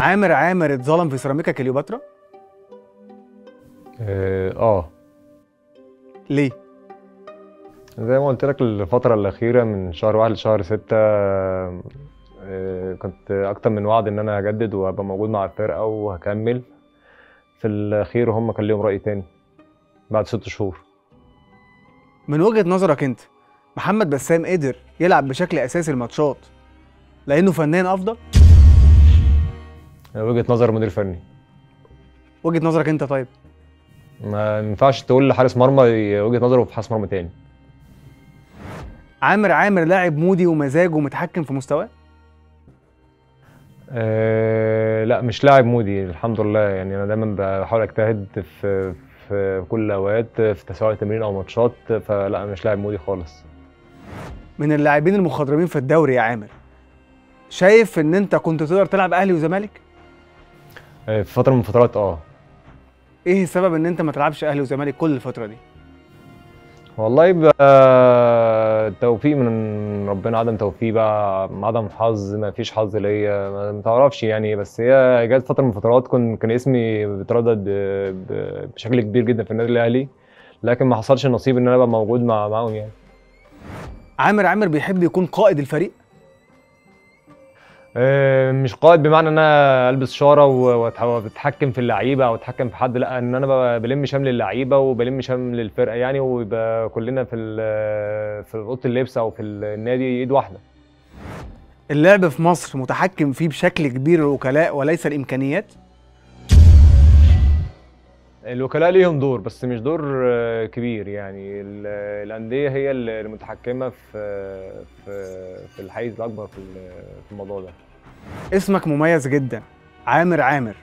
عامر عامر اتظلم في سيراميكا كليوباترا اه آه. ليه زي ما قلت لك الفترة الأخيرة من شهر واحد لشهر ستة آه، كنت أكتر من وعد إن أنا هجدد وهبقى موجود مع الفرقة وهكمل في الأخير هم كان ليهم رأي تاني بعد ست شهور من وجهة نظرك انت محمد بسام قدر يلعب بشكل اساسي الماتشات لانه فنان افضل وجهة نظر مدير فني وجهة نظرك انت طيب ما ينفعش تقول لحارس مرمى وجهة نظره في حارس مرمى تاني عامر عامر لاعب مودي ومزاجه ومتحكم في مستواه أه لا مش لاعب مودي الحمد لله يعني انا دايما بحاول اجتهد في في كل الاوقات في سواء تمرين او ماتشات فلا مش لاعب مودي خالص من اللاعبين المخضرمين في الدوري يا عامر شايف ان انت كنت تقدر تلعب اهلي وزمالك أه في فتره من الفترات اه ايه السبب ان انت ما تلعبش اهلي وزمالك كل الفتره دي والله بقى توفيق من ربنا عدم توفيق بقى عدم حظ ما فيش حظ ليا ما ما تعرفش يعني بس هي جت فتره من الفترات كن كان اسمي بيتردد ب- ب- بشكل كبير جدا في النادي الاهلي لكن ما حصلش النصيب ان انا ابقى موجود مع معاهم يعني عامر عامر بيحب يكون قائد الفريق آه، مش قائد بمعنى ان انا البس شاره و- وأتح- واتحكم في اللعيبه او اتحكم في حد لا ان انا ب- بلم شمل اللعيبه وبلم شمل الفرقه يعني ويبقى كلنا في ال- في اوضه اللبس او في النادي ايد واحده اللعب في مصر متحكم فيه بشكل كبير الوكلاء وليس الامكانيات الوكلاء ليهم دور بس مش دور آه، كبير يعني ال- الانديه هي اللي المتحكمه في في في الحيز الاكبر في ال- في الموضوع ده اسمك مميز جدا عامر عامر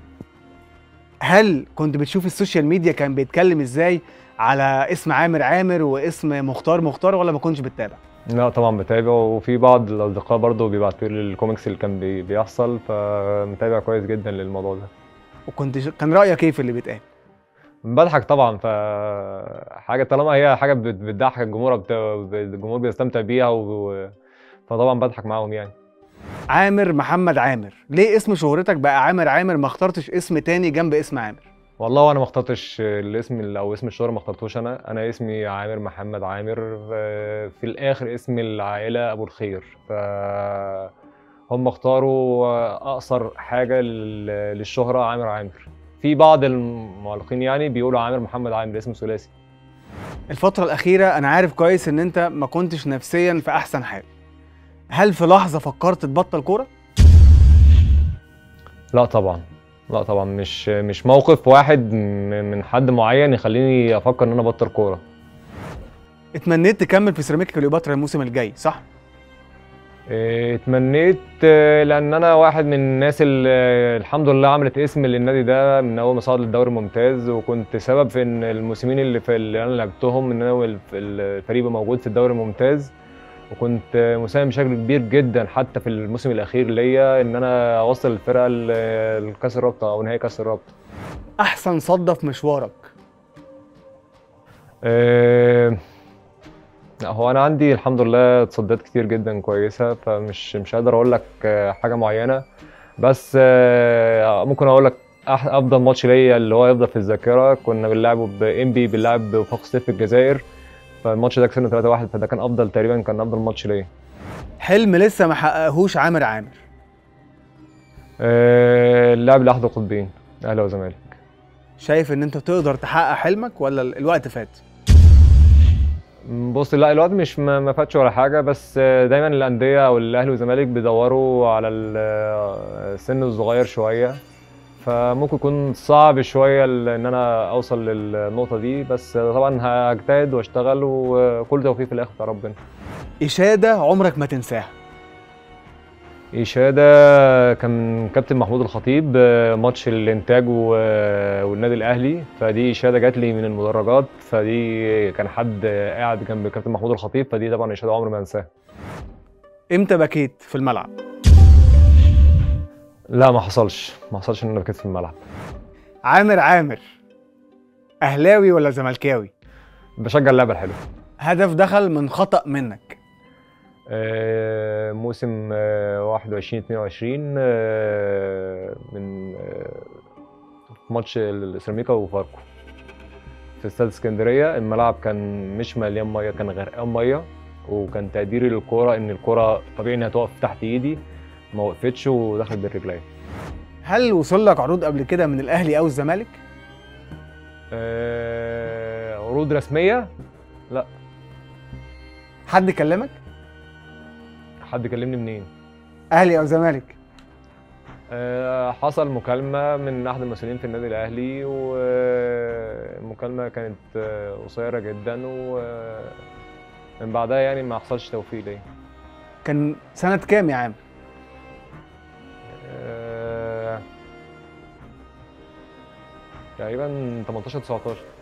هل كنت بتشوف السوشيال ميديا كان بيتكلم ازاي على اسم عامر عامر واسم مختار مختار ولا ما كنتش بتتابع لا طبعا بتابع وفي بعض الاصدقاء برضه بيبعتوا لي الكوميكس اللي كان بي- بيحصل فمتابع كويس جدا للموضوع ده وكنت ش... كان رايك ايه في اللي بيتقال بضحك طبعا ف حاجه طالما هي حاجه بت- بتضحك الجمهور بت... الجمهور بيستمتع بيها و... فطبعا بضحك معاهم يعني عامر محمد عامر ليه اسم شهرتك بقى عامر عامر ما اخترتش اسم تاني جنب اسم عامر والله وانا ما اخترتش الاسم ال- او اسم الشهرة ما اخترتوش انا انا اسمي عامر محمد عامر آه، في الاخر اسم العائله ابو الخير ف هم اختاروا آه، اقصر حاجه لل- للشهره عامر عامر في بعض المعلقين يعني بيقولوا عامر محمد عامر اسم ثلاثي الفترة الأخيرة أنا عارف كويس إن أنت ما كنتش نفسيا في أحسن حال هل في لحظة فكرت تبطل كورة؟ لا طبعا لا طبعا مش مش موقف واحد م- من حد معين يخليني افكر ان انا ابطل كوره اتمنيت تكمل في سيراميكا كليوباترا الموسم الجاي صح؟ إيه، اتمنيت آه، لان انا واحد من الناس اللي آه، الحمد لله عملت اسم للنادي ده من اول ما صعد للدوري الممتاز وكنت سبب في ان الموسمين اللي في اللي انا لعبتهم ان انا والف- الفريق يبقى موجود في الدوري الممتاز وكنت آه، مساهم بشكل كبير جدا حتى في الموسم الاخير ليا ان انا اوصل الفرقه ل- لكاس الرابطه او نهائي كاس الرابطه أحسن صدة في مشوارك آه، لا هو انا عندي الحمد لله تصديات كتير جدا كويسه فمش مش قادر اقول لك آه، حاجه معينه بس آه، ممكن اقول لك أح- افضل ماتش ليا اللي هو يفضل في الذاكره كنا بنلعبه بانبي بنلعب بوفاق سيف في الجزائر فالماتش ده كسبنا 3-1 فده كان افضل تقريبا كان افضل ماتش ليا حلم لسه ما حققهوش عامر عامر آه، اللعب لاحد القطبين اهلي وزمالك شايف إن أنت تقدر تحقق حلمك ولا ال- الوقت فات؟ بص لا الوقت مش ما ما فاتش ولا حاجه بس دايما الانديه او الاهلي والزمالك بيدوروا على ال- السن الصغير شويه فممكن يكون صعب شويه ال- ان انا اوصل للنقطه دي بس طبعا هجتهد واشتغل وكل توفيق في الاخر بتاع ربنا إشادة عمرك ما تنساها إشادة كان كابتن محمود الخطيب آه، ماتش الإنتاج و- والنادي الأهلي فدي إشادة جات لي من المدرجات فدي كان حد قاعد جنب كابتن محمود الخطيب فدي طبعا إشادة عمري ما أنساها إمتى بكيت في الملعب؟ لا ما حصلش ما حصلش ان انا بكيت في الملعب عامر عامر أهلاوي ولا زملكاوي؟ بشجع اللعبه الحلوه هدف دخل من خطأ منك آه، موسم آه، 21 22 آه، من آه، ماتش السيراميكا وفاركو في استاد اسكندريه الملعب كان مش مليان ميه كان غرقان ميه وكان تقديري للكوره ان الكوره طبيعي انها تقف تحت ايدي ما وقفتش ودخلت بالرجلين هل وصل لك عروض قبل كده من الاهلي او الزمالك آه، عروض رسميه حد كلمك حد كلمني منين اهلي او زمالك آه، حصل مكالمة من أحد المسؤولين في النادي الأهلي والمكالمة كانت آه، قصيرة جدا ومن بعدها يعني ما حصلش توفيق ليا كان سنه كام يا عام آه، تقريبا 18 19